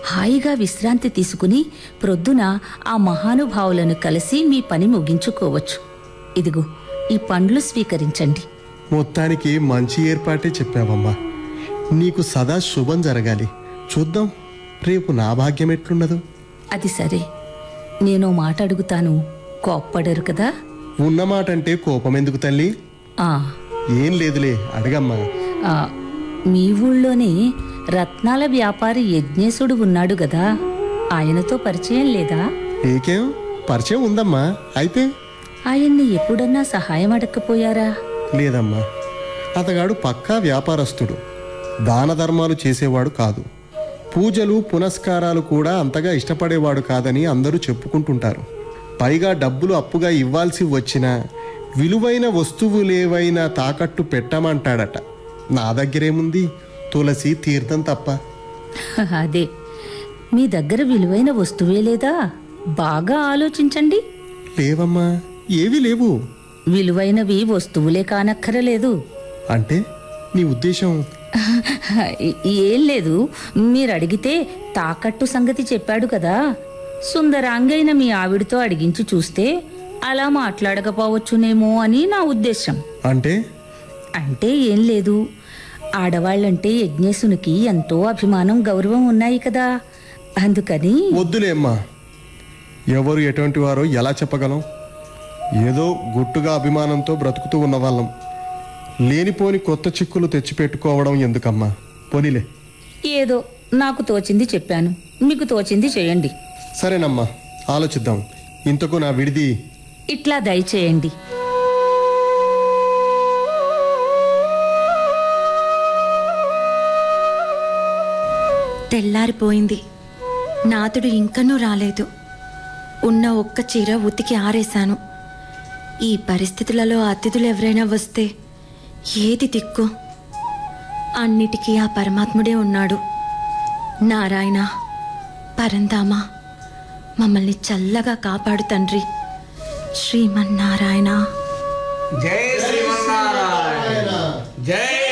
హాయిగా విశ్రాంతి తీసుకుని ప్రొద్దున ఆ మహానుభావులను కలిసి మీ పని ముగించుకోవచ్చు ఇదిగో ఈ పండ్లు స్వీకరించండి మొత్తానికి మంచి ఏర్పాటే చెప్పావమ్మా నీకు సదా శుభం జరగాలి చూద్దాం రేపు నా భాగ్యం ఎట్లున్నదో అది సరే నేను మాట అడుగుతాను కోప్పడరు కదా ఉన్నమాటంటే కోపం ఎందుకు తల్లి ఆ ఏం లేదులే అడగమ్మా ఆ, మీ ఊళ్ళోనే రత్నాల వ్యాపారి యజ్ఞేశుడు ఉన్నాడు గదా ఆయనతో పరిచయం లేదా నీకేం పరిచయం ఉందమ్మా అయితే ఆయన్ని ఎప్పుడన్నా సహాయం అడగకపోయారా లేదమ్మా అతగాడు పక్కా వ్యాపారస్తుడు దాన ధర్మాలు చేసేవాడు కాదు పూజలు పునస్కారాలు కూడా అంతగా ఇష్టపడేవాడు కాదని అందరూ చెప్పుకుంటుంటారు పైగా డబ్బులు అప్పుగా ఇవ్వాల్సి వచ్చినా విలువైన వస్తువులేవైనా తాకట్టు పెట్టమంటాడట నా దగ్గరేముంది తులసి తీర్థం తప్ప అదే మీ దగ్గర విలువైన వస్తువే లేదా బాగా ఆలోచించండి లేవమ్మా ఏవి లేవు విలువైనవి వస్తువులే కానక్కరలేదు అంటే నీ ఉద్దేశం ఏం లేదు మీరు అడిగితే తాకట్టు సంగతి చెప్పాడు కదా సుందరాంగైన మీ ఆవిడతో అడిగించి చూస్తే అలా మాట్లాడకపోవచ్చునేమో అని నా ఉద్దేశం అంటే అంటే ఏం లేదు ఆడవాళ్ళంటే యజ్ఞేశునికి ఎంతో అభిమానం గౌరవం ఉన్నాయి కదా అందుకని వద్దులే అమ్మా ఎవరు ఎటువంటి వారో ఎలా చెప్పగలం ఏదో గుట్టుగా అభిమానంతో బ్రతుకుతూ ఉన్న వాళ్ళం లేనిపోని కొత్త చిక్కులు తెచ్చిపెట్టుకోవడం ఎందుకమ్మా పోనీలే ఏదో నాకు తోచింది చెప్పాను మీకు తోచింది చేయండి సరేనమ్మా ఆలోచిద్దాం ఇంతకు నా విడిది ఇట్లా దయచేయండి తెల్లారిపోయింది నాతుడు ఇంకనూ రాలేదు ఉన్న ఒక్క చీర ఉతికి ఆరేశాను ఈ పరిస్థితులలో అతిథులు ఎవరైనా వస్తే ఏది దిక్కు అన్నిటికీ ఆ పరమాత్ముడే ఉన్నాడు నారాయణ పరంధామ మమ్మల్ని చల్లగా కాపాడు తండ్రి శ్రీమన్నారాయణ జై శ్రీమన్నారాయణ జై